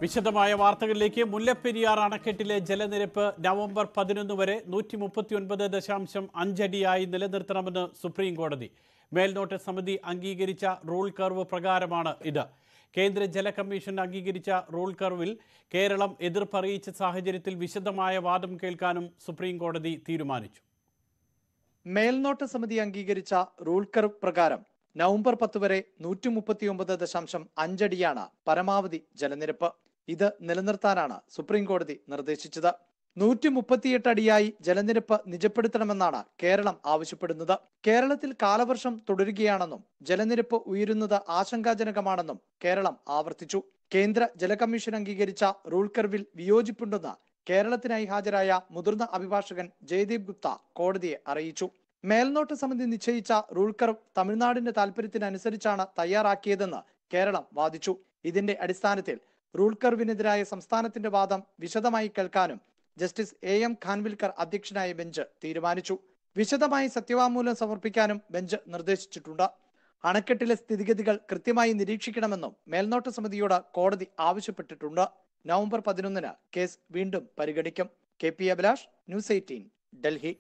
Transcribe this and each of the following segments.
വിശദമായ വാർത്തകളിലേക്ക് മുല്ലപ്പെരിയാർ അണക്കെട്ടിലെ ജലനിരപ്പ് നവംബർ പതിനൊന്ന് വരെ നൂറ്റി മുപ്പത്തിയൊൻപത് ദശാംശം അഞ്ചടിയായി നിലനിർത്തണമെന്ന് സുപ്രീം കോടതി മേൽനോട്ട സമിതി അംഗീകരിച്ച റൂൾ കർവ് പ്രകാരമാണ് ഇത് കേന്ദ്ര ജല കമ്മീഷൻ അംഗീകരിച്ച റൂൾ കർവിൽ കേരളം എതിർപ്പറിയിച്ച സാഹചര്യത്തിൽ വിശദമായ വാദം കേൾക്കാനും സുപ്രീം കോടതി തീരുമാനിച്ചു മേൽനോട്ട സമിതി അംഗീകരിച്ച റൂൾ കർവ് പ്രകാരം നവംബർ പത്ത് വരെ നൂറ്റി മുപ്പത്തിയൊമ്പത് ദശാംശം അഞ്ചടിയാണ് പരമാവധി ജലനിരപ്പ് ഇത് നിലനിർത്താനാണ് സുപ്രീം കോടതി നിർദ്ദേശിച്ചത് നൂറ്റി മുപ്പത്തിയെട്ട് അടിയായി ജലനിരപ്പ് നിജപ്പെടുത്തണമെന്നാണ് കേരളം ആവശ്യപ്പെടുന്നത് കേരളത്തിൽ കാലവർഷം തുടരുകയാണെന്നും ജലനിരപ്പ് ഉയരുന്നത് ആശങ്കാജനകമാണെന്നും കേരളം ആവർത്തിച്ചു കേന്ദ്ര ജല കമ്മീഷൻ അംഗീകരിച്ച റൂൾ കർവിൽ വിയോജിപ്പുണ്ടെന്ന് കേരളത്തിനായി ഹാജരായ മുതിർന്ന അഭിഭാഷകൻ ജയദീപ് ഗുപ്ത കോടതിയെ അറിയിച്ചു മേൽനോട്ട സമിതി നിശ്ചയിച്ച റൂൾ കർവ് തമിഴ്നാടിന്റെ താൽപര്യത്തിനനുസരിച്ചാണ് തയ്യാറാക്കിയതെന്ന് കേരളം വാദിച്ചു ഇതിന്റെ അടിസ്ഥാനത്തിൽ റൂൾ കർവിനെതിരായ സംസ്ഥാനത്തിന്റെ വാദം വിശദമായി കേൾക്കാനും ജസ്റ്റിസ് എ എം ഖാൻവിൽക്കർ അധ്യക്ഷനായ ബെഞ്ച് തീരുമാനിച്ചു വിശദമായി സത്യവാങ്മൂലം സമർപ്പിക്കാനും ബെഞ്ച് നിർദ്ദേശിച്ചിട്ടുണ്ട് അണക്കെട്ടിലെ സ്ഥിതിഗതികൾ കൃത്യമായി നിരീക്ഷിക്കണമെന്നും മേൽനോട്ട സമിതിയോട് കോടതി ആവശ്യപ്പെട്ടിട്ടുണ്ട് നവംബർ പതിനൊന്നിന് കേസ് വീണ്ടും പരിഗണിക്കും K P Abhilash news eighteen Delhi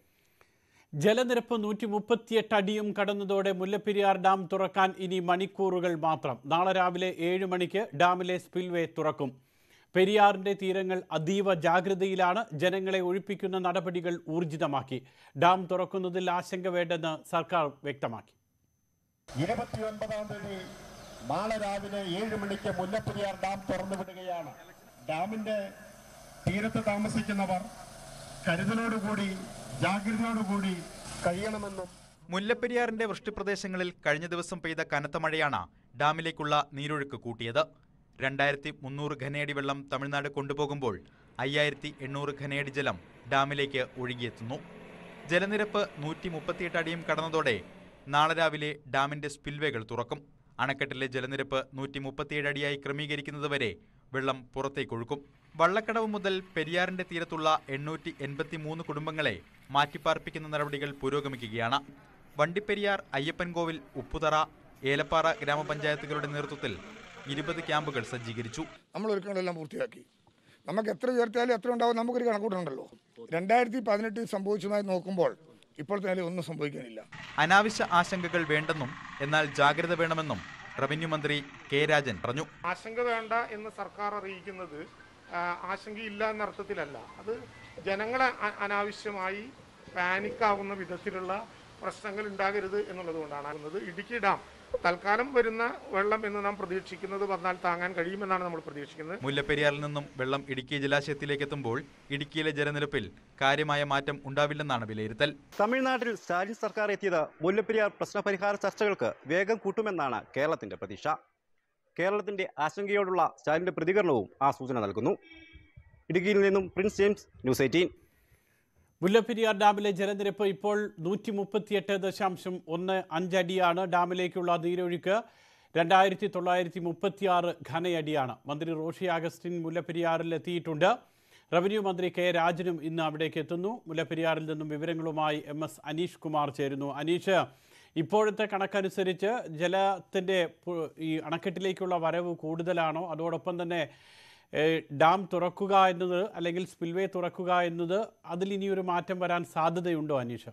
ജലനിരപ്പ് നൂറ്റി മുപ്പത്തിയെട്ട് അടിയും കടന്നതോടെ മുല്ലപ്പെരിയാർ ഡാം തുറക്കാൻ ഇനി മണിക്കൂറുകൾ മാത്രം നാളെ രാവിലെ ഏഴ് മണിക്ക് ഡാമിലെ സ്പിൽവേ തുറക്കും പെരിയാറിന്റെ തീരങ്ങൾ അതീവ ജാഗ്രതയിലാണ് ജനങ്ങളെ ഒഴിപ്പിക്കുന്ന നടപടികൾ ഊർജിതമാക്കി ഡാം തുറക്കുന്നതിൽ ആശങ്ക വേണ്ടെന്ന് സർക്കാർ വ്യക്തമാക്കി ഇരുപത്തിയൊൻപതാം തീയതി നാളെ രാവിലെ ഏഴ് മണിക്ക് മുല്ലപ്പെരിയാർ ഡാം തുറന്നു വിടുകയാണ് ഡാമിന്റെ തീരത്ത് താമസിക്കുന്നവർ കരുതലോടുകൂടി ജാഗ്രതയോടുകൂടി കഴിയണമെന്നും മുല്ലപ്പെരിയാറിന്റെ വൃഷ്ടിപ്രദേശങ്ങളിൽ കഴിഞ്ഞ ദിവസം പെയ്ത കനത്ത മഴയാണ് ഡാമിലേക്കുള്ള നീരൊഴുക്ക് കൂട്ടിയത് രണ്ടായിരത്തി മുന്നൂറ് ഘനയടി വെള്ളം തമിഴ്നാട് കൊണ്ടുപോകുമ്പോൾ അയ്യായിരത്തി എണ്ണൂറ് ഘനയടി ജലം ഡാമിലേക്ക് ഒഴുകിയെത്തുന്നു ജലനിരപ്പ് നൂറ്റി മുപ്പത്തിയെട്ട് അടിയും കടന്നതോടെ നാളെ രാവിലെ ഡാമിന്റെ സ്പിൽവേകൾ തുറക്കും അണക്കെട്ടിലെ ജലനിരപ്പ് നൂറ്റി മുപ്പത്തിയേഴ് അടിയായി ക്രമീകരിക്കുന്നതുവരെ വെള്ളം പുറത്തേക്കൊഴുക്കും വള്ളക്കടവ് മുതൽ പെരിയാറിന്റെ തീരത്തുള്ള എണ്ണൂറ്റി എൺപത്തി മൂന്ന് കുടുംബങ്ങളെ മാറ്റിപ്പാർപ്പിക്കുന്ന നടപടികൾ പുരോഗമിക്കുകയാണ് വണ്ടിപ്പെരിയാർ അയ്യപ്പൻകോവിൽ ഉപ്പുതറ ഏലപ്പാറ ഗ്രാമപഞ്ചായത്തുകളുടെ നേതൃത്വത്തിൽ ഇരുപത് ക്യാമ്പുകൾ സജ്ജീകരിച്ചു നമ്മൾ ഒരുക്കങ്ങളെല്ലാം പൂർത്തിയാക്കി നമുക്ക് എത്ര ഉയർത്തിയാലും എത്ര ഉണ്ടാവും നമുക്കൊരു കണക്കൂട്ടുണ്ടല്ലോ രണ്ടായിരത്തി പതിനെട്ടിൽ സംഭവിച്ചതായി നോക്കുമ്പോൾ ഇപ്പോഴത്തെ നിലയിൽ ഒന്നും സംഭവിക്കാനില്ല അനാവശ്യ ആശങ്കകൾ വേണ്ടെന്നും എന്നാൽ ജാഗ്രത വേണമെന്നും റവന്യൂ മന്ത്രി കെ രാജൻ പറഞ്ഞു ആശങ്ക വേണ്ട എന്ന് സർക്കാർ അറിയിക്കുന്നത് ആ, ആശങ്കയില്ല എന്ന അർത്ഥത്തിലല്ല അത് ജനങ്ങളെ അ- അനാവശ്യമായി പാനിക്കാവുന്ന വിധത്തിലുള്ള പ്രശ്നങ്ങൾ ഉണ്ടാകരുത് എന്നുള്ളത് കൊണ്ടാണ് ആകുന്നത് ഇടുക്കി ഡാം തൽക്കാലം വരുന്ന വെള്ളം എന്ന് നാം പ്രതീക്ഷിക്കുന്നത് വന്നാൽ താങ്ങാൻ കഴിയുമെന്നാണ് നമ്മൾ പ്രതീക്ഷിക്കുന്നത് മുല്ലപ്പെരിയാറിൽ നിന്നും വെള്ളം ഇടുക്കി ജലാശയത്തിലേക്ക് എത്തുമ്പോൾ ഇടുക്കിയിലെ ജലനിരപ്പിൽ കാര്യമായ മാറ്റം ഉണ്ടാവില്ലെന്നാണ് വിലയിരുത്തൽ തമിഴ്നാട്ടിൽ സ്റ്റാലിൻ സർക്കാർ എത്തിയത് മുല്ലപ്പെരിയാർ പ്രശ്നപരിഹാര ചർച്ചകൾക്ക് വേഗം കൂട്ടുമെന്നാണ് കേരളത്തിന്റെ പ്രതീക്ഷ കേരളത്തിന്റെ ആശങ്കയോടുള്ള സ്റ്റാലിന്റെ പ്രതികരണവും ആ സൂചന നൽകുന്നു ഇടുക്കിയിൽ നിന്നും Prince James news eighteen Mullaperiyar ഡാമിലെ ജലനിരപ്പ് ഇപ്പോൾ നൂറ്റി മുപ്പത്തിയെട്ട് ദശാംശം ഒന്ന് അഞ്ചടിയാണ് ഡാമിലേക്കുള്ള നീരൊഴുക്ക് രണ്ടായിരത്തി തൊള്ളായിരത്തി മുപ്പത്തിയാറ് ഘനയടിയാണ് മന്ത്രി റോഷി അഗസ്റ്റിൻ മുല്ലപ്പെരിയാറിൽ എത്തിയിട്ടുണ്ട് റവന്യൂ മന്ത്രി കെ രാജനും ഇന്ന് അവിടേക്ക് എത്തുന്നു മുല്ലപ്പെരിയാറിൽ നിന്നും വിവരങ്ങളുമായി എം എസ് അനീഷ് കുമാർ ചേരുന്നു അനീഷ് ഇപ്പോഴത്തെ കണക്കനുസരിച്ച് ജലത്തിൻ്റെ പു- ഈ അണക്കെട്ടിലേക്കുള്ള വരവ് കൂടുതലാണോ അതോടൊപ്പം തന്നെ ഏഹ് ഡാം തുറക്കുക എന്നത് അല്ലെങ്കിൽ സ്പിൽവേ തുറക്കുക എന്നത് അതിൽ ഇനിയൊരു മാറ്റം വരാൻ സാധ്യതയുണ്ടോ അനീഷ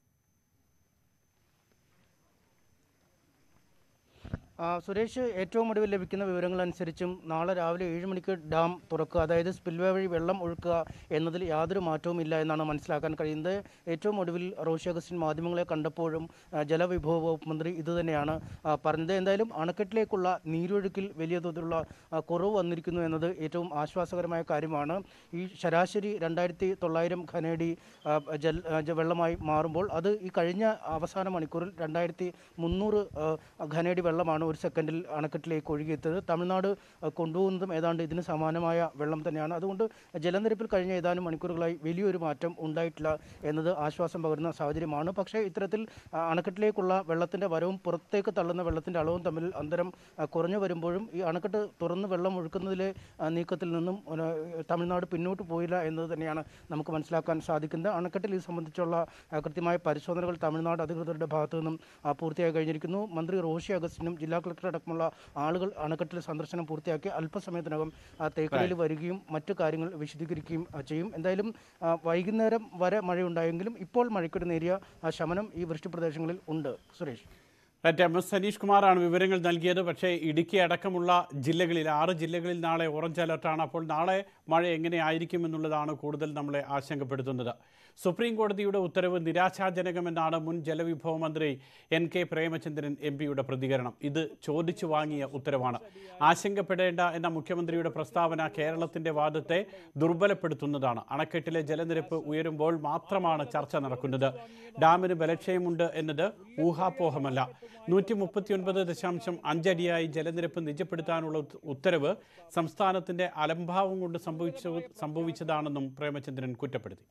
ആ, സുരേഷ് ഏറ്റവും ഒടുവിൽ ലഭിക്കുന്ന വിവരങ്ങൾ അനുസരിച്ചും നാളെ രാവിലെ ഏഴ് മണിക്ക് ഡാം തുറക്കുക അതായത് സ്പിൽവേ വഴി വെള്ളം ഒഴുക്കുക എന്നതിൽ യാതൊരു മാറ്റവും ഇല്ല എന്നാണ് മനസ്സിലാക്കാൻ കഴിയുന്നത് ഏറ്റവും ഒടുവിൽ റോഷി അഗസ്റ്റിൻ മാധ്യമങ്ങളെ കണ്ടപ്പോഴും ആ, ജലവിഭവ വകുപ്പ് മന്ത്രി ഇതുതന്നെയാണ് ആ, പറഞ്ഞത് എന്തായാലും അണക്കെട്ടിലേക്കുള്ള നീരൊഴുക്കിൽ വലിയ തോതിലുള്ള ആ, കുറവ് വന്നിരിക്കുന്നു എന്നത് ഏറ്റവും ആശ്വാസകരമായ കാര്യമാണ് ഈ ശരാശരി രണ്ടായിരത്തി തൊള്ളായിരം ഖനയടി ആ, ജൽ ആ, ജ- വെള്ളമായി മാറുമ്പോൾ അത് ഈ കഴിഞ്ഞ അവസാന മണിക്കൂറിൽ രണ്ടായിരത്തി മുന്നൂറ് ഖനയടി വെള്ളമാണ് ഒരു സെക്കൻഡിൽ അണക്കെട്ടിലേക്ക് ഒഴുകിയെത്തിയത് തമിഴ്നാട് ആ, കൊണ്ടുപോകുന്നതും ഏതാണ്ട് ഇതിന് സമാനമായ വെള്ളം തന്നെയാണ് അതുകൊണ്ട് ജലനിരപ്പിൽ കഴിഞ്ഞ ഏതാനും മണിക്കൂറുകളായി വലിയൊരു മാറ്റം ഉണ്ടായിട്ടില്ല എന്നത് ആശ്വാസം പകരുന്ന സാഹചര്യമാണ് പക്ഷേ ഇത്തരത്തിൽ ആ, അണക്കെട്ടിലേക്കുള്ള വെള്ളത്തിൻ്റെ വരവും പുറത്തേക്ക് തള്ളുന്ന വെള്ളത്തിൻ്റെ അളവും തമ്മിൽ അന്തരം ആ, കുറഞ്ഞു വരുമ്പോഴും ഈ അണക്കെട്ട് തുറന്ന് വെള്ളം ഒഴുക്കുന്നതിലെ ആ, നീക്കത്തിൽ നിന്നും ഒരു, തമിഴ്നാട് പിന്നോട്ട് പോയില്ല എന്നത് തന്നെയാണ് നമുക്ക് മനസ്സിലാക്കാൻ സാധിക്കുന്നത് അണക്കെട്ടിൽ ഇത് സംബന്ധിച്ചുള്ള ആ, കൃത്യമായ പരിശോധനകൾ തമിഴ്നാട് അധികൃതരുടെ ഭാഗത്തു നിന്നും ആ, പൂർത്തിയായി കഴിഞ്ഞിരിക്കുന്നു മന്ത്രി റോഷി അഗസ്റ്റിനും ജില്ലാ ജില്ലാ കളക്ടർ അടക്കമുള്ള ആളുകൾ അണക്കെട്ടിൽ സന്ദർശനം പൂർത്തിയാക്കി അല്പസമയത്തിനകം ആ, തേക്കലയിൽ വരികയും മറ്റു കാര്യങ്ങൾ വിശദീകരിക്കുകയും ആ, ചെയ്യും എന്തായാലും ആ, വൈകുന്നേരം വരെ മഴയുണ്ടായെങ്കിലും ഇപ്പോൾ മഴയ്ക്കൊരു നേരിയ ആ, ശമനം ഈ വൃഷ്ടിപ്രദേശങ്ങളിൽ ഉണ്ട് സുരേഷ് റൈറ്റ് എം എസ് സനീഷ് കുമാറാണ് വിവരങ്ങൾ നൽകിയത് പക്ഷേ ഇടുക്കി അടക്കമുള്ള ജില്ലകളിൽ ആറ് ജില്ലകളിൽ നാളെ ഓറഞ്ച് അലർട്ടാണ് അപ്പോൾ നാളെ മഴ എങ്ങനെയായിരിക്കും എന്നുള്ളതാണ് കൂടുതൽ നമ്മളെ ആശങ്കപ്പെടുത്തുന്നത് സുപ്രീം കോടതിയുടെ ഉത്തരവ് നിരാശാജനകമെന്നാണ് മുൻ ജലവിഭവ മന്ത്രി എൻ കെ പ്രേമചന്ദ്രൻ എം പിയുടെ പ്രതികരണം ഇത് ചോദിച്ചു വാങ്ങിയ ഉത്തരവാണ് ആശങ്കപ്പെടേണ്ട എന്ന മുഖ്യമന്ത്രിയുടെ പ്രസ്താവന കേരളത്തിന്റെ വാദത്തെ ദുർബലപ്പെടുത്തുന്നതാണ് അണക്കെട്ടിലെ ജലനിരപ്പ് ഉയരുമ്പോൾ മാത്രമാണ് ചർച്ച നടക്കുന്നത് ഡാമിന് ബലക്ഷയമുണ്ട് എന്നത് ഊഹാപോഹമല്ല നൂറ്റി മുപ്പത്തിയൊൻപത് ദശാംശം അഞ്ചടിയായി ജലനിരപ്പ് നിജപ്പെടുത്താനുള്ള ഉത്ത- ഉത്തരവ് സംസ്ഥാനത്തിന്റെ അലംഭാവം കൊണ്ട് സംഭവിച്ച സംഭവിച്ചതാണെന്നും പ്രേമചന്ദ്രൻ കുറ്റപ്പെടുത്തി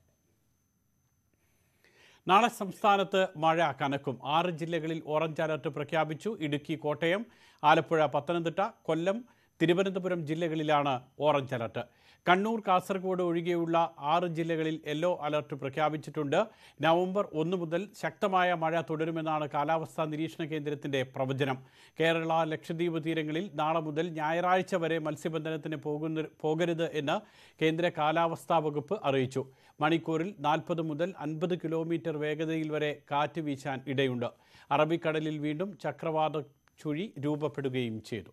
നാളെ സംസ്ഥാനത്ത് മഴ കനക്കും ആറ് ജില്ലകളിൽ ഓറഞ്ച് അലർട്ട് പ്രഖ്യാപിച്ചു ഇടുക്കി കോട്ടയം ആലപ്പുഴ പത്തനംതിട്ട കൊല്ലം തിരുവനന്തപുരം ജില്ലകളിലാണ് ഓറഞ്ച് അലർട്ട് കണ്ണൂർ കാസർഗോഡ് ഒഴികെയുള്ള ആറ് ജില്ലകളിൽ യെല്ലോ അലർട്ട് പ്രഖ്യാപിച്ചിട്ടുണ്ട് നവംബർ ഒന്ന് മുതൽ ശക്തമായ മഴ തുടരുമെന്നാണ് കാലാവസ്ഥാ നിരീക്ഷണ കേന്ദ്രത്തിന്റെ പ്രവചനം കേരള ലക്ഷദ്വീപ് തീരങ്ങളിൽ നാളെ മുതൽ ഞായറാഴ്ച വരെ മത്സ്യബന്ധനത്തിന് പോകുന്ന പോകരുത് എന്ന് കേന്ദ്ര കാലാവസ്ഥാ വകുപ്പ് അറിയിച്ചു മണിക്കൂറിൽ നാൽപ്പത് മുതൽ അൻപത് കിലോമീറ്റർ വേഗതയിൽ വരെ കാറ്റ് വീശാൻ ഇടയുണ്ട് അറബിക്കടലിൽ വീണ്ടും ചക്രവാത ചുഴി രൂപപ്പെടുകയും ചെയ്തു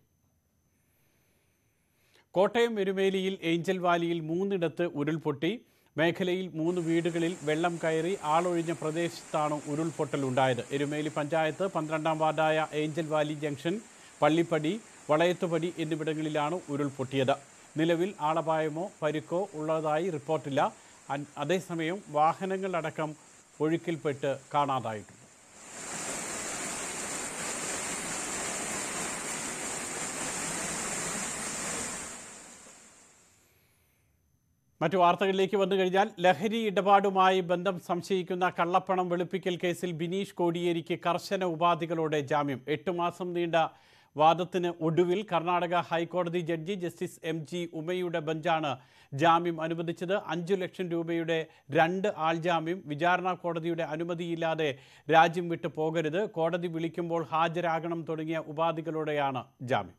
കോട്ടയം എരുമേലിയിൽ ഏഞ്ചൽ വാലിയിൽ മൂന്നിടത്ത് ഉരുൾപൊട്ടി മേഖലയിൽ മൂന്ന് വീടുകളിൽ വെള്ളം കയറി ആളൊഴിഞ്ഞ പ്രദേശത്താണ് ഉരുൾപൊട്ടൽ ഉണ്ടായത് എരുമേലി പഞ്ചായത്ത് പന്ത്രണ്ടാം വാർഡായ ഏഞ്ചൽ വാലി ജംഗ്ഷൻ പള്ളിപ്പടി വളയത്തുപടി എന്നിവിടങ്ങളിലാണ് ഉരുൾപൊട്ടിയത് നിലവിൽ ആളപായമോ പരിക്കോ ഉള്ളതായി റിപ്പോർട്ടില്ല അൻ- അതേസമയം വാഹനങ്ങളടക്കം ഒഴുക്കിൽപ്പെട്ട് കാണാതായിട്ടുണ്ട് മറ്റു വാർത്തകളിലേക്ക് വന്നു കഴിഞ്ഞാൽ ലഹരി ഇടപാടുമായി ബന്ധം സംശയിക്കുന്ന കള്ളപ്പണം വെളുപ്പിക്കൽ കേസിൽ ബിനീഷ് കോടിയേരിക്ക് കർശന ഉപാധികളോടെ ജാമ്യം എട്ട് മാസം നീണ്ട വാദത്തിന് ഒടുവിൽ കർണാടക ഹൈക്കോടതി ജഡ്ജി ജസ്റ്റിസ് എം ജി ഉമയുടെ ബെഞ്ചാണ് ജാമ്യം അനുവദിച്ചത് അഞ്ചു ലക്ഷം രൂപയുടെ രണ്ട് ആൾജാമ്യം വിചാരണ കോടതിയുടെ അനുമതിയില്ലാതെ രാജ്യം വിട്ടു പോകരുത് കോടതി വിളിക്കുമ്പോൾ ഹാജരാകണം തുടങ്ങിയ ഉപാധികളോടെയാണ് ജാമ്യം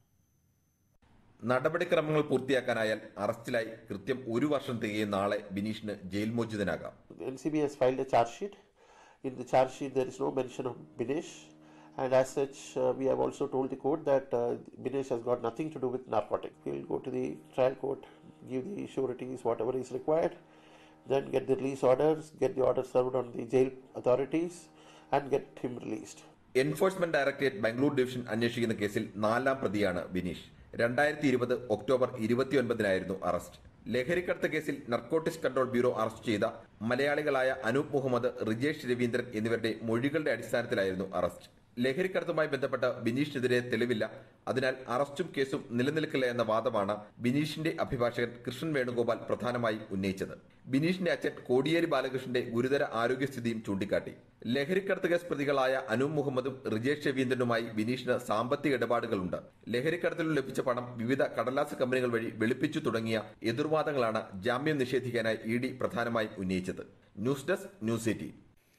നടപടിക്രമങ്ങൾ പൂർത്തിയാക്കാനായാൽ അറസ്റ്റിലായി കൃത്യം ഒരു വർഷം തികയും നാളെ ബിനീഷിന് ജയിൽ മോചിതനാകാം NCB has filed a charge sheet. In the charge sheet, there is no mention of Binesh, and as such, uh, we have also told the court that uh, Binesh has got nothing to do with narcotics. He will go to the trial court, give the sureties, whatever is required, then get the release orders, get the order served on the jail authorities, and get him released. Enforcement directorate Bangalore division അന്വേഷിക്കുന്ന കേസിൽ നാലാം പ്രതിയാണ് ബിനീഷ് രണ്ടായിരത്തി ഇരുപത് October ഇരുപത്തിയൊൻപതിനായിരുന്നു arrest ലഹരിക്കടത്ത് കേസിൽ narcotics control bureau arrest ചെയ്ത മലയാളികളായ അനൂപ് മുഹമ്മദ് റിജേഷ് രവീന്ദ്രൻ എന്നിവരുടെ മൊഴികളുടെ അടിസ്ഥാനത്തിലായിരുന്നു അറസ്റ്റ് ലഹരിക്കടത്തുമായി ബന്ധപ്പെട്ട ബിനീഷിനെതിരെ തെളിവില്ല അതിനാൽ അറസ്റ്റും കേസും നിലനിൽക്കില്ല എന്ന വാദമാണ് ബിനീഷിന്റെ അഭിഭാഷകൻ കൃഷ്ണൻ വേണുഗോപാൽ പ്രധാനമായും ഉന്നയിച്ചത് ബിനീഷിന്റെ അച്ഛൻ കോടിയേരി ബാലകൃഷ്ണന്റെ ഗുരുതര ആരോഗ്യസ്ഥിതിയും ചൂണ്ടിക്കാട്ടി ലഹരിക്കടത്ത് കേസ് പ്രതികളായ അനൂപ് മുഹമ്മദും റിജേഷ് രവീന്ദ്രനുമായി ബിനീഷിന് സാമ്പത്തിക ഇടപാടുകളുണ്ട് ലഹരിക്കടത്തിൽ ലഭിച്ച പണം വിവിധ കടലാസ് കമ്പനികൾ വഴി വെളുപ്പിച്ചു തുടങ്ങിയ എതിർവാദങ്ങളാണ് ജാമ്യം നിഷേധിക്കാനായി ഇ ഡി പ്രധാനമായും ഉന്നയിച്ചത് news desk news eighteen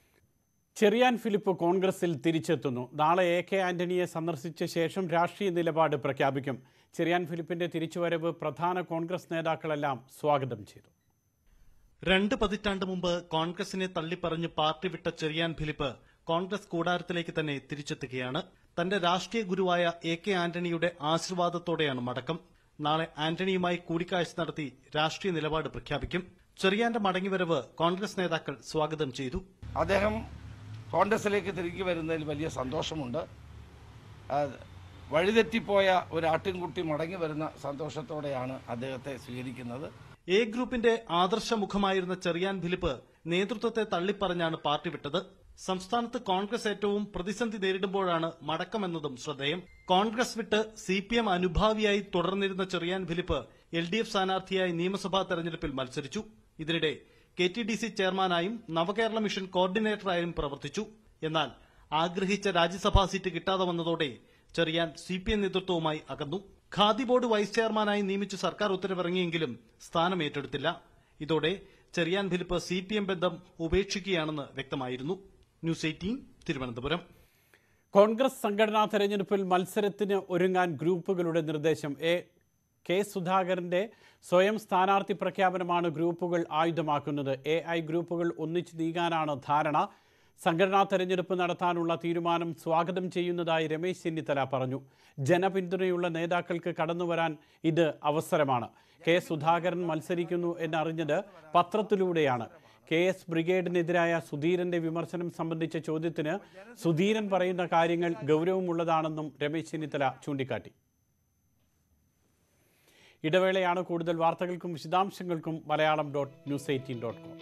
Cherian Philip കോൺഗ്രസിൽ തിരിച്ചെത്തുന്നു നാളെ എ കെ ആന്റണിയെ സന്ദർശിച്ച ശേഷം രാഷ്ട്രീയ നിലപാട് പ്രഖ്യാപിക്കും ചെറിയാൻ ഫിലിപ്പിന്റെ തിരിച്ചുവരവ് പ്രധാന കോൺഗ്രസ് നേതാക്കളെല്ലാം സ്വാഗതം ചെയ്തു രണ്ട് പതിറ്റാണ്ട് മുമ്പ് കോൺഗ്രസിനെ തള്ളിപ്പറഞ്ഞ് പാർട്ടി വിട്ട ചെറിയാൻ ഫിലിപ്പ് കോൺഗ്രസ് കൂടാരത്തിലേക്ക് തന്നെ തിരിച്ചെത്തുകയാണ് തന്റെ രാഷ്ട്രീയ ഗുരുവായ എ കെ ആന്റണിയുടെ ആശീർവാദത്തോടെയാണ് മടക്കം നാളെ ആന്റണിയുമായി കൂടിക്കാഴ്ച നടത്തി രാഷ്ട്രീയ നിലപാട് പ്രഖ്യാപിക്കും ചെറിയാന്റെ മടങ്ങിവരവ് കോൺഗ്രസ് നേതാക്കൾ സ്വാഗതം ചെയ്തു അദ്ദേഹം കോൺഗ്രസിലേക്ക് തിരികെ വരുന്നതിൽ വലിയ സന്തോഷമുണ്ട് ആ, വഴിതെറ്റിപ്പോയ ഒരു ആട്ടിൻകുട്ടി മടങ്ങി വരുന്ന സന്തോഷത്തോടെയാണ് അദ്ദേഹത്തെ സ്വീകരിക്കുന്നത് എ ഗ്രൂപ്പിന്റെ ആദർശ മുഖമായിരുന്ന ചെറിയാൻ ഫിലിപ്പ് നേതൃത്വത്തെ തള്ളിപ്പറഞ്ഞാണ് പാർട്ടി വിട്ടത് സംസ്ഥാനത്ത് കോൺഗ്രസ് ഏറ്റവും പ്രതിസന്ധി നേരിടുമ്പോഴാണ് മടക്കമെന്നതും ശ്രദ്ധേയം കോൺഗ്രസ് വിട്ട് സി പി എം അനുഭാവിയായി തുടർന്നിരുന്ന Cherian Philip L D F സ്ഥാനാർത്ഥിയായി നിയമസഭാ തെരഞ്ഞെടുപ്പിൽ മത്സരിച്ചു ഇതിനിടെ കെ ടി ഡി സി ചെയർമാനായും നവകേരള മിഷൻ കോർഡിനേറ്ററായും പ്രവർത്തിച്ചു എന്നാൽ ആഗ്രഹിച്ച രാജ്യസഭാ സീറ്റ് കിട്ടാതെ വന്നതോടെ ചെറിയാൻ സി പി എം നേതൃത്വവുമായി അകന്നു ഖാദി ബോർഡ് വൈസ് ചെയർമാനായി നിയമിച്ച് സർക്കാർ ഉത്തരവിറങ്ങിയെങ്കിലും സ്ഥാനം ഏറ്റെടുത്തില്ല ഇതോടെ Cherian Philip C P M ബന്ധം ഉപേക്ഷിക്കുകയാണെന്ന് വ്യക്തമായിരുന്നു ന്യൂസ് എയ്റ്റീൻ തിരുവനന്തപുരം കോൺഗ്രസ് സംഘടനാ തെരഞ്ഞെടുപ്പിൽ മത്സരത്തിന് ഒരുങ്ങാൻ ഗ്രൂപ്പുകളുടെ നിർദ്ദേശം എ കെ സുധാകരന്റെ സ്വയം സ്ഥാനാർത്ഥി പ്രഖ്യാപനമാണ് ഗ്രൂപ്പുകൾ ആയുധമാക്കുന്നത് എ ഐ ഗ്രൂപ്പുകൾ ഒന്നിച്ചു നീങ്ങാനാണ് ധാരണ സംഘടനാ തെരഞ്ഞെടുപ്പ് നടത്താനുള്ള തീരുമാനം സ്വാഗതം ചെയ്യുന്നതായി രമേശ് ചെന്നിത്തല പറഞ്ഞു ജനപിന്തുണയുള്ള നേതാക്കൾക്ക് കടന്നുവരാൻ ഇത് അവസരമാണ് കെ സുധാകരൻ മത്സരിക്കുന്നു എന്നറിഞ്ഞത് പത്രത്തിലൂടെയാണ് കെ എസ് ബ്രിഗേഡിനെതിരായ സുധീരന്റെ വിമർശനം സംബന്ധിച്ച ചോദ്യത്തിന് സുധീരൻ പറയുന്ന കാര്യങ്ങൾ ഗൗരവമുള്ളതാണെന്നും രമേശ് ചെന്നിത്തല ചൂണ്ടിക്കാട്ടി ഇടവേളയാണ് കൂടുതൽ വാർത്തകൾക്കും വിശദാംശങ്ങൾക്കും Malayalam dot news eighteen dot com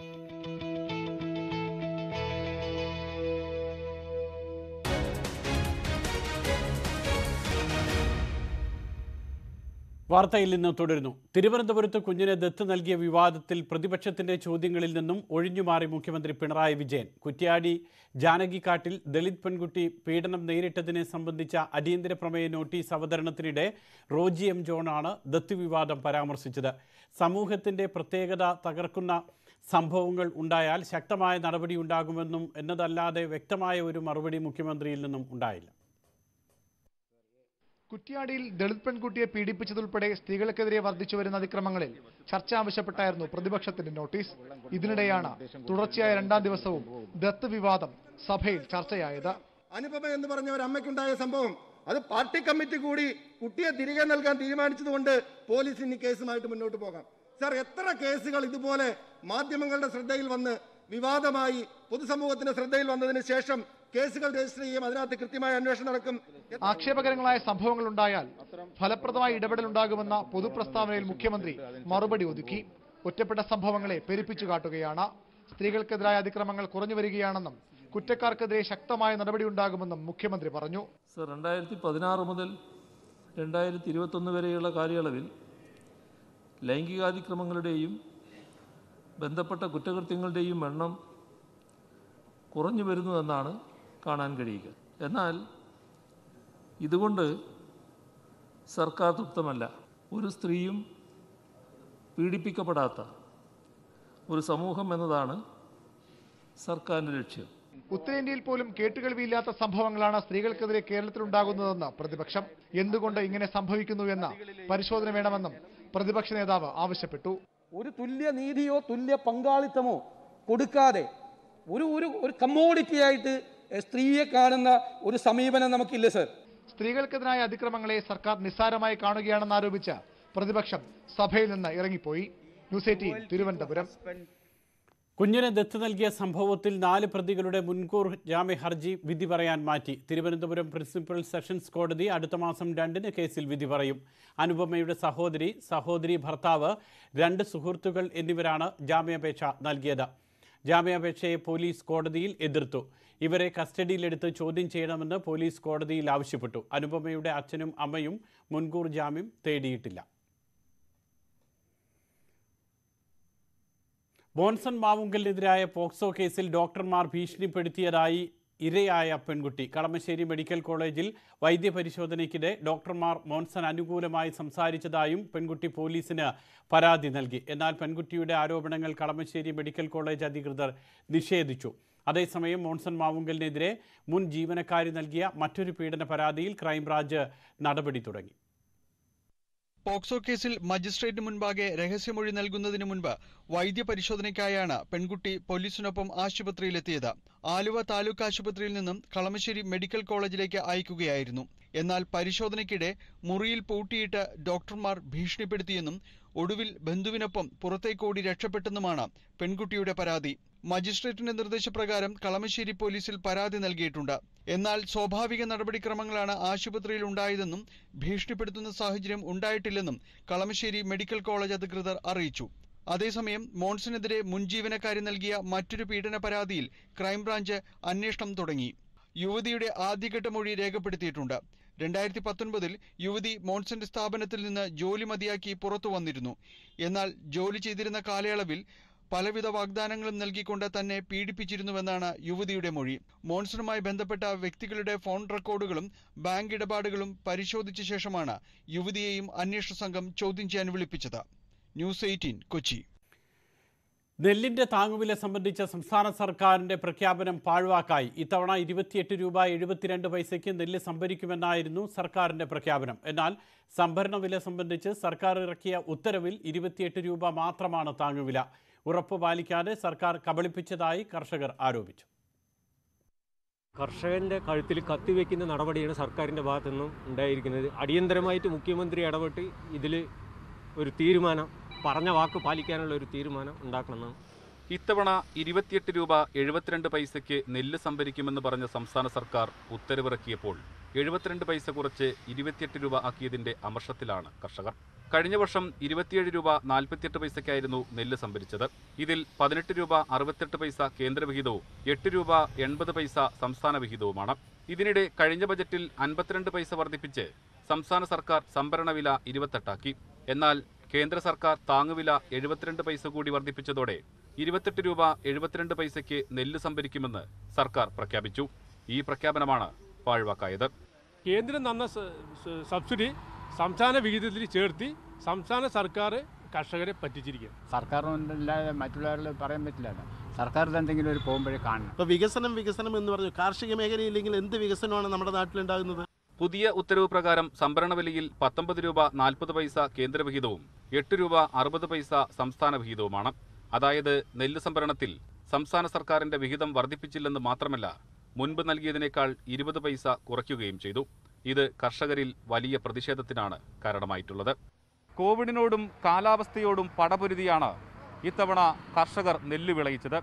വാർത്തയിൽ നിന്ന് തുടരുന്നു തിരുവനന്തപുരത്ത് കുഞ്ഞിന് ദത്ത് നൽകിയ വിവാദത്തിൽ പ്രതിപക്ഷത്തിന്റെ ചോദ്യങ്ങളിൽ നിന്നും ഒഴിഞ്ഞുമാറി മുഖ്യമന്ത്രി പിണറായി വിജയൻ കുറ്റ്യാടി ജാനകിക്കാട്ടിൽ ദളിത് പെൺകുട്ടി പീഡനം നേരിട്ടതിനെ സംബന്ധിച്ച അടിയന്തര പ്രമേയ നോട്ടീസ് അവതരണത്തിനിടെ റോജി എം ജോണാണ് ദത്ത് വിവാദം പരാമർശിച്ചത് സമൂഹത്തിന്റെ പ്രത്യേകത തകർക്കുന്ന സംഭവങ്ങൾ ഉണ്ടായാൽ ശക്തമായ നടപടി ഉണ്ടാകുമെന്നും എന്നതല്ലാതെ വ്യക്തമായ ഒരു മറുപടി മുഖ്യമന്ത്രിയിൽ നിന്നും ഉണ്ടായില്ല കുറ്റ്യാടിയിൽ ദളിത് പെൺകുട്ടിയെ പീഡിപ്പിച്ചതുൾപ്പെടെ സ്ത്രീകൾക്കെതിരെ വർദ്ധിച്ചു വരുന്ന അതിക്രമങ്ങളിൽ ചർച്ച ആവശ്യപ്പെട്ടായിരുന്നു പ്രതിപക്ഷത്തിന്റെ നോട്ടീസ് ഇതിനിടെയാണ് തുടർച്ചയായ രണ്ടാം ദിവസവും ദത്ത് വിവാദം സഭയിൽ ചർച്ചയായത് അനുപമ എന്ന് പറഞ്ഞ ഒരു അമ്മയ്ക്കുണ്ടായ സംഭവം അത് പാർട്ടി കമ്മിറ്റി കൂടി കുട്ടിയെ തിരികെ നൽകാൻ തീരുമാനിച്ചതുകൊണ്ട് പോലീസ് ഇനി കേസുമായിട്ട് മുന്നോട്ട് പോകാം സാർ എത്ര കേസുകൾ ഇതുപോലെ മാധ്യമങ്ങളുടെ ശ്രദ്ധയിൽ വന്ന് വിവാദമായി പൊതുസമൂഹത്തിന്റെ ശ്രദ്ധയിൽ വന്നതിന് ശേഷം കേസുകൾ രജിസ്റ്റർ ചെയ്യും അതിനകത്ത് കൃത്യമായ അന്വേഷണം നടക്കും ആക്ഷേപകരങ്ങളായ സംഭവങ്ങൾ ഉണ്ടായാൽ ഫലപ്രദമായ ഇടപെടൽ ഉണ്ടാകുമെന്ന പൊതുപ്രസ്താവനയിൽ മുഖ്യമന്ത്രി മറുപടി ഒതുക്കി ഒറ്റപ്പെട്ട സംഭവങ്ങളെ പെരുപ്പിച്ചു കാട്ടുകയാണ് സ്ത്രീകൾക്കെതിരായ അതിക്രമങ്ങൾ കുറഞ്ഞു വരികയാണെന്നും കുറ്റക്കാർക്കെതിരെ ശക്തമായ നടപടി ഉണ്ടാകുമെന്നും മുഖ്യമന്ത്രി പറഞ്ഞു സർ രണ്ടായിരത്തി പതിനാറ് മുതൽ രണ്ടായിരത്തി ഇരുപത്തൊന്ന് വരെയുള്ള കാലയളവിൽ ലൈംഗികാതിക്രമങ്ങളുടെയും ബന്ധപ്പെട്ട കുറ്റകൃത്യങ്ങളുടെയും എണ്ണം കുറഞ്ഞു വരുന്നുവെന്നാണ് കാണാൻ കഴിയുക എന്നാൽ ഇതുകൊണ്ട് സർക്കാർ തൃപ്തമല്ല ഒരു സ്ത്രീയും പീഡിപ്പിക്കപ്പെടാത്ത ഒരു സമൂഹം എന്നതാണ് സർക്കാരിൻ്റെ ലക്ഷ്യം ഉത്തരേന്ത്യയിൽ പോലും കേട്ടുകേൾവിയില്ലാത്ത സംഭവങ്ങളാണ് സ്ത്രീകൾക്കെതിരെ കേരളത്തിലുണ്ടാകുന്നതെന്ന് പ്രതിപക്ഷം എന്തുകൊണ്ട് ഇങ്ങനെ സംഭവിക്കുന്നു എന്ന പരിശോധന വേണമെന്നും പ്രതിപക്ഷ നേതാവ് ആവശ്യപ്പെട്ടു ഒരു തുല്യ നീതിയോ തുല്യ പങ്കാളിത്തമോ കൊടുക്കാതെ ഒരു ഒരു ഒരു കമ്മോഡിറ്റി ആയിട്ട് സ്ത്രീയെ കാണുന്ന ഒരു സമീപനം നമുക്കില്ല സർ സ്ത്രീകൾക്കെതിരായ അതിക്രമങ്ങളെ സർക്കാർ നിസ്സാരമായി കാണുകയാണെന്ന് ആരോപിച്ച് പ്രതിപക്ഷം സഭയിൽ നിന്ന് ഇറങ്ങിപ്പോയി ന്യൂസ് എയ്റ്റീൻ തിരുവനന്തപുരം കുഞ്ഞിന് ദത്ത് നൽകിയ സംഭവത്തിൽ നാല് പ്രതികളുടെ മുൻകൂർ ജാമ്യ ഹർജി വിധി പറയാൻ മാറ്റി തിരുവനന്തപുരം പ്രിൻസിപ്പൽ സെഷൻസ് കോടതി അടുത്ത മാസം രണ്ടിന് കേസിൽ വിധി പറയും അനുപമയുടെ സഹോദരി സഹോദരി ഭർത്താവ് രണ്ട് സുഹൃത്തുക്കൾ എന്നിവരാണ് ജാമ്യാപേക്ഷ നൽകിയത് ജാമ്യാപേക്ഷയെ പോലീസ് കോടതിയിൽ എതിർത്തു ഇവരെ കസ്റ്റഡിയിലെടുത്ത് ചോദ്യം ചെയ്യണമെന്ന് പോലീസ് കോടതിയിൽ ആവശ്യപ്പെട്ടു അനുപമയുടെ അച്ഛനും അമ്മയും മുൻകൂർ ജാമ്യം തേടിയിട്ടില്ല ബോൺസൺ മാവുങ്കലിനെതിരായ പോക്സോ കേസിൽ ഡോക്ടർമാർ ഭീഷണിപ്പെടുത്തിയതായി ഇരയായ പെൺകുട്ടി കളമശ്ശേരി മെഡിക്കൽ കോളേജിൽ വൈദ്യപരിശോധനയ്ക്കിടെ ഡോക്ടർമാർ മോൻസൺ അനുകൂലമായി സംസാരിച്ചതായും പെൺകുട്ടി പോലീസിന് പരാതി നൽകി എന്നാൽ പെൺകുട്ടിയുടെ ആരോപണങ്ങൾ കളമശ്ശേരി മെഡിക്കൽ കോളേജ് അധികൃതർ നിഷേധിച്ചു അതേസമയം മോൺസൺ മാവുങ്കലിനെതിരെ മുൻ ജീവനക്കാരി നൽകിയ മറ്റൊരു പീഡന പരാതിയിൽ ക്രൈംബ്രാഞ്ച് നടപടി തുടങ്ങി പോക്സോ കേസിൽ മജിസ്ട്രേറ്റ് മുൻപാകെ രഹസ്യമൊഴി നൽകുന്നതിന് മുൻപ് വൈദ്യപരിശോധനയ്ക്കായാണ് പെൺകുട്ടി പോലീസിനൊപ്പം ആശുപത്രിയിലെത്തിയത് ആലുവ താലൂക്ക് ആശുപത്രിയിൽ നിന്നും കളമശ്ശേരി മെഡിക്കൽ കോളേജിലേക്ക് അയക്കുകയായിരുന്നു എന്നാൽ പരിശോധനയ്ക്കിടെ മുറിയിൽ പൂട്ടിയിട്ട് ഡോക്ടർമാർ ഭീഷണിപ്പെടുത്തിയെന്നും ഒടുവിൽ ബന്ധുവിനൊപ്പം പുറത്തേക്കോടി രക്ഷപ്പെട്ടെന്നുമാണ് പെൺകുട്ടിയുടെ പരാതി മജിസ്ട്രേറ്റിന്റെ നിർദ്ദേശപ്രകാരം കളമശ്ശേരി പോലീസിൽ പരാതി നൽകിയിട്ടുണ്ട് എന്നാൽ സ്വാഭാവിക നടപടിക്രമങ്ങളാണ് ആശുപത്രിയിൽ ഉണ്ടായതെന്നും ഭീഷണിപ്പെടുത്തുന്ന സാഹചര്യം ഉണ്ടായിട്ടില്ലെന്നും കളമശ്ശേരി മെഡിക്കൽ കോളേജ് അധികൃതർ അറിയിച്ചു അതേസമയം മോൺസിനെതിരെ മുൻ ജീവനക്കാരി നൽകിയ മറ്റൊരു പീഡന പരാതിയിൽ ക്രൈംബ്രാഞ്ച് അന്വേഷണം തുടങ്ങി യുവതിയുടെ ആദ്യഘട്ട മൊഴി രേഖപ്പെടുത്തിയിട്ടുണ്ട് രണ്ടായിരത്തി പത്തൊൻപതിൽ യുവതി മോൺസന്റെ സ്ഥാപനത്തിൽ നിന്ന് ജോലി മതിയാക്കി പുറത്തു വന്നിരുന്നു എന്നാൽ ജോലി ചെയ്തിരുന്ന കാലയളവിൽ പലവിധ വാഗ്ദാനങ്ങളും നൽകിക്കൊണ്ട് തന്നെ പീഡിപ്പിച്ചിരുന്നുവെന്നാണ് യുവതിയുടെ മൊഴി മോൺസണുമായി ബന്ധപ്പെട്ട വ്യക്തികളുടെ ഫോൺ റെക്കോർഡുകളും ബാങ്ക് ഇടപാടുകളും പരിശോധിച്ച ശേഷമാണ് യുവതിയെയും അന്വേഷണ സംഘം ചോദ്യം ചെയ്യാൻ വിളിപ്പിച്ചത് ന്യൂസ് എയ്റ്റീൻ കൊച്ചി നെല്ലിന്റെ താങ്ങുവില സംബന്ധിച്ച സംസ്ഥാന സർക്കാരിന്റെ പ്രഖ്യാപനം പാഴ്വാക്കായി ഇത്തവണ ഇരുപത്തിയെട്ട് രൂപ എഴുപത്തിരണ്ട് പൈസയ്ക്ക് നെല്ല് സംഭരിക്കുമെന്നായിരുന്നു സർക്കാരിന്റെ പ്രഖ്യാപനം എന്നാൽ സംഭരണ വില സംബന്ധിച്ച് സർക്കാർ ഇറക്കിയ ഉത്തരവിൽ ഇരുപത്തിയെട്ട് രൂപ മാത്രമാണ് താങ്ങുവില ഉറപ്പ് പാലിക്കാതെ സർക്കാർ കബളിപ്പിച്ചതായി കർഷകർ ആരോപിച്ചു കർഷകന്റെ കഴുത്തിൽ കത്തിവെക്കുന്ന നടപടിയാണ് സർക്കാരിൻ്റെ ഭാഗത്തു നിന്നും ഉണ്ടായിരിക്കുന്നത് അടിയന്തരമായിട്ട് മുഖ്യമന്ത്രി ഇടപെട്ട് ഇതിൽ ഒരു തീരുമാനം പറഞ്ഞ വാക്ക് പാലിക്കാനുള്ള ഒരു തീരുമാനം ഉണ്ടാക്കണമെന്നാണ് ഇത്തവണ ഇരുപത്തിയെട്ട് രൂപ എഴുപത്തിരണ്ട് പൈസയ്ക്ക് നെല്ല് സംഭരിക്കുമെന്ന് പറഞ്ഞ സംസ്ഥാന സർക്കാർ ഉത്തരവിറക്കിയപ്പോൾ എഴുപത്തിരണ്ട് പൈസ കുറച്ച് ഇരുപത്തിയെട്ട് രൂപ ആക്കിയതിന്റെ അമർഷത്തിലാണ് കർഷകർ കഴിഞ്ഞ വർഷം ഇരുപത്തിയേഴ് രൂപ നാൽപ്പത്തിയെട്ട് പൈസയ്ക്കായിരുന്നു നെല്ല് സംഭരിച്ചത് ഇതിൽ പതിനെട്ട് രൂപ അറുപത്തെട്ട് പൈസ കേന്ദ്ര വിഹിതവും എട്ട് രൂപ എൺപത് പൈസ സംസ്ഥാന വിഹിതവുമാണ് ഇതിനിടെ കഴിഞ്ഞ ബജറ്റിൽ അൻപത്തിരണ്ട് പൈസ വർദ്ധിപ്പിച്ച് സംസ്ഥാന സർക്കാർ സംഭരണ വില ഇരുപത്തെട്ടാക്കി എന്നാൽ കേന്ദ്ര സർക്കാർ താങ്ങുവില എഴുപത്തിരണ്ട് പൈസ കൂടി വർദ്ധിപ്പിച്ചതോടെ ഇരുപത്തെട്ട് രൂപ എഴുപത്തിരണ്ട് പൈസയ്ക്ക് നെല്ല് സംഭരിക്കുമെന്ന് സർക്കാർ പ്രഖ്യാപിച്ചു ഈ പ്രഖ്യാപനമാണ് പാഴ്വാക്കായത് കേന്ദ്രം തന്ന സ- സ- സബ്സിഡി സംസ്ഥാന വിഹിതത്തിൽ ചേർത്തി സംസ്ഥാന സർക്കാർ കർഷകരെ പറ്റിച്ചിരിക്കുക സർക്കാരിനല്ലാതെ മറ്റുള്ളവരിൽ പറയാൻ പറ്റില്ലല്ലോ സർക്കാരിൽ എന്തെങ്കിലും ഒരു പോകുമ്പോഴേ കാണണം ഇപ്പോൾ വികസനം വികസനം എന്ന് പറഞ്ഞു കാർഷിക മേഖലയില്ലെങ്കിൽ എന്ത് വികസനമാണ് നമ്മുടെ നാട്ടിലുണ്ടാകുന്നത് പുതിയ ഉത്തരവ് പ്രകാരം സംഭരണ വിലയിൽ പത്തൊമ്പത് രൂപ നാൽപ്പത് പൈസ കേന്ദ്ര വിഹിതവും എട്ട് രൂപ അറുപത് പൈസ സംസ്ഥാന വിഹിതവുമാണ് അതായത് നെല്ല് സംഭരണത്തിൽ സംസ്ഥാന സർക്കാരിന്റെ വിഹിതം വർദ്ധിപ്പിച്ചില്ലെന്ന് മാത്രമല്ല മുൻപ് നൽകിയതിനേക്കാൾ ഇരുപത് പൈസ കുറയ്ക്കുകയും ചെയ്തു ഇത് കർഷകരിൽ വലിയ പ്രതിഷേധത്തിനാണ് കാരണമായിട്ടുള്ളത് കോവിഡിനോടും കാലാവസ്ഥയോടും പടപൊരുതിയാണ് ഇത്തവണ കർഷകർ നെല്ല് വിളയിച്ചത്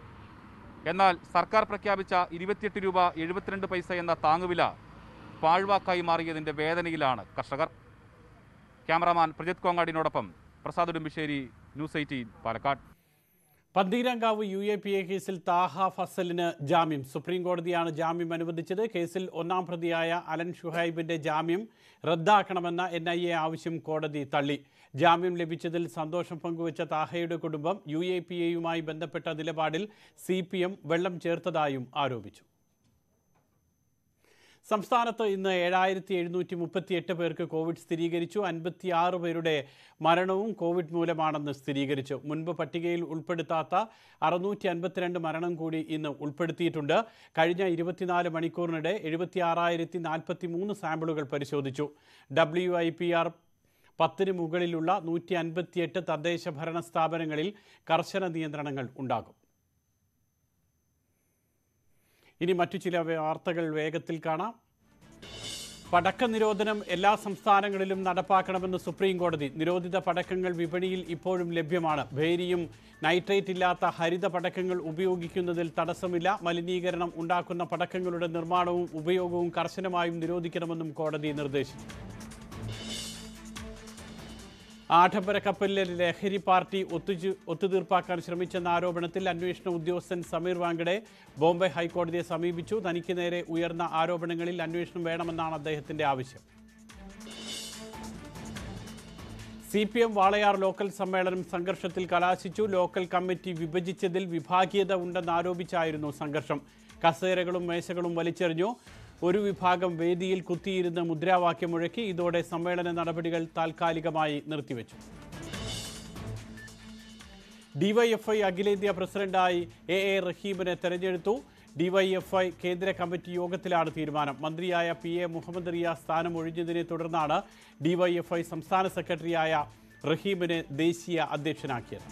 എന്നാൽ സർക്കാർ പ്രഖ്യാപിച്ച ഇരുപത്തിയെട്ട് രൂപ എഴുപത്തിരണ്ട് പൈസ എന്ന താങ്ങുവില പാഴ്വാക്കായി മാറിയതിന്റെ വേദനയിലാണ് കർഷകർ ക്യാമറാമാൻ പ്രജിത് കോങ്ങാടിനോടൊപ്പം Prasad Udumbisseri news eighteen Palakkad Pantheerankavu U A P A കേസിൽ താഹ ഫസലിന് ജാമ്യം സുപ്രീം കോടതിയാണ് ജാമ്യം അനുവദിച്ചത് കേസിൽ ഒന്നാം പ്രതിയായ അലൻ ഷുഹൈബിന്റെ ജാമ്യം റദ്ദാക്കണമെന്ന എൻ ഐ എ ആവശ്യം കോടതി തള്ളി ജാമ്യം ലഭിച്ചതിൽ സന്തോഷം പങ്കുവച്ച താഹയുടെ കുടുംബം യു എ പി എയുമായി ബന്ധപ്പെട്ട നിലപാടിൽ സി പി എം വെള്ളം ചേർത്തതായും ആരോപിച്ചു സംസ്ഥാനത്ത് ഇന്ന് ഏഴായിരത്തി എഴുന്നൂറ്റി മുപ്പത്തിയെട്ട് പേർക്ക് കോവിഡ് സ്ഥിരീകരിച്ചു അൻപത്തിയാറ് പേരുടെ മരണവും കോവിഡ് മൂലമാണെന്ന് സ്ഥിരീകരിച്ചു മുൻപ് പട്ടികയിൽ ഉൾപ്പെടുത്താത്ത അറുന്നൂറ്റി അൻപത്തിരണ്ട് മരണം കൂടി ഇന്ന് ഉൾപ്പെടുത്തിയിട്ടുണ്ട് കഴിഞ്ഞ ഇരുപത്തിനാല് മണിക്കൂറിനിടെ എഴുപത്തിയാറായിരത്തി നാൽപ്പത്തി മൂന്ന് സാമ്പിളുകൾ പരിശോധിച്ചു ഡബ്ല്യു ഐ പി ആർ പത്തിന് മുകളിലുള്ള നൂറ്റി അൻപത്തിയെട്ട് തദ്ദേശ ഭരണ സ്ഥാപനങ്ങളിൽ കർശന നിയന്ത്രണങ്ങൾ ഉണ്ടാകും ഇനി മറ്റു ചില വാർത്തകൾ വേഗത്തിൽ കാണാം പടക്ക നിരോധനം എല്ലാ സംസ്ഥാനങ്ങളിലും നടപ്പാക്കണമെന്ന് സുപ്രീം കോടതി നിരോധിത പടക്കങ്ങൾ വിപണിയിൽ ഇപ്പോഴും ലഭ്യമാണ് ഭേരിയും നൈട്രേറ്റ് ഇല്ലാത്ത ഹരിത പടക്കങ്ങൾ ഉപയോഗിക്കുന്നതിൽ തടസ്സമില്ല മലിനീകരണം ഉണ്ടാക്കുന്ന പടക്കങ്ങളുടെ നിർമ്മാണവും ഉപയോഗവും കർശനമായും നിരോധിക്കണമെന്നും കോടതി നിർദ്ദേശിച്ചു ആഡംബര കപ്പലിലെ ലഹരി പാർട്ടി ഒത്തുചു ഒത്തുതീർപ്പാക്കാൻ ശ്രമിച്ചെന്ന ആരോപണത്തിൽ അന്വേഷണ ഉദ്യോഗസ്ഥൻ സമീർ വാങ്കഡെ ബോംബെ ഹൈക്കോടതിയെ സമീപിച്ചു തനിക്ക് നേരെ ഉയർന്ന ആരോപണങ്ങളിൽ അന്വേഷണം വേണമെന്നാണ് അദ്ദേഹത്തിന്റെ ആവശ്യം C P M Walayar local സമ്മേളനം സംഘർഷത്തിൽ കലാശിച്ചു ലോക്കൽ കമ്മിറ്റി വിഭജിച്ചതിൽ വിഭാഗീയത ഉണ്ടെന്നാരോപിച്ചായിരുന്നു സംഘർഷം കസേരകളും മേശകളും വലിച്ചെറിഞ്ഞു ഒരു വിഭാഗം വേദിയിൽ കുത്തിയിരുന്ന് മുദ്രാവാക്യം മുഴക്കി ഇതോടെ സമ്മേളന നടപടികൾ താൽക്കാലികമായി നിർത്തിവെച്ചു ഡിവൈഎഫ്ഐ അഖിലേന്ത്യാ പ്രസിഡന്റായി എ എ റഹീമിനെ തെരഞ്ഞെടുത്തു ഡിവൈഎഫ്ഐ കേന്ദ്ര കമ്മിറ്റി യോഗത്തിലാണ് തീരുമാനം മന്ത്രിയായ പി എ മുഹമ്മദ് റിയാസ് സ്ഥാനം ഒഴിഞ്ഞതിനെ തുടർന്നാണ് ഡിവൈഎഫ്ഐ സംസ്ഥാന സെക്രട്ടറിയായ റഹീമിനെ ദേശീയ അധ്യക്ഷനാക്കിയത്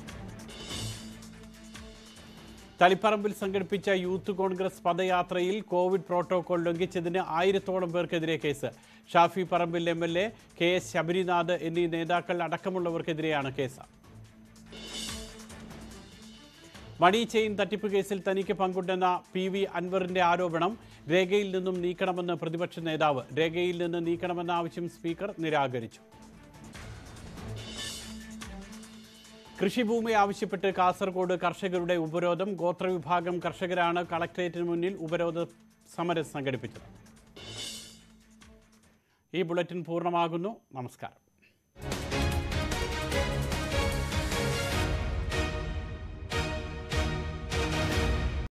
തളിപ്പറമ്പിൽ സംഘടിപ്പിച്ച യൂത്ത് കോൺഗ്രസ് പദയാത്രയിൽ കോവിഡ് പ്രോട്ടോകോൾ ലംഘിച്ചതിന് ആയിരത്തോളം പേർക്കെതിരെ case Shafi Parambil M L A K S Sabarinath എന്നീ നേതാക്കൾ അടക്കമുള്ളവർക്കെതിരെയാണ് കേസ് മണി ചെയിൻ തട്ടിപ്പ് കേസിൽ തനിക്ക് പങ്കുണ്ടെന്ന പി വി അൻവറിന്റെ ആരോപണം രേഖയിൽ നിന്നും നീക്കണമെന്ന് പ്രതിപക്ഷ നേതാവ് രേഖയിൽ നിന്ന് നീക്കണമെന്ന ആവശ്യം സ്പീക്കർ നിരാകരിച്ചു കൃഷിഭൂമി ആവശ്യപ്പെട്ട് കാസർഗോഡ് കർഷകരുടെ ഉപരോധം ഗോത്രവിഭാഗം കർഷകരാണ് കളക്ടറേറ്റിന് മുന്നിൽ ഉപരോധ സമരം സംഘടിപ്പിച്ചത് ഈ ബുള്ളറ്റിൻ പൂർണ്ണമാകുന്നു നമസ്കാരം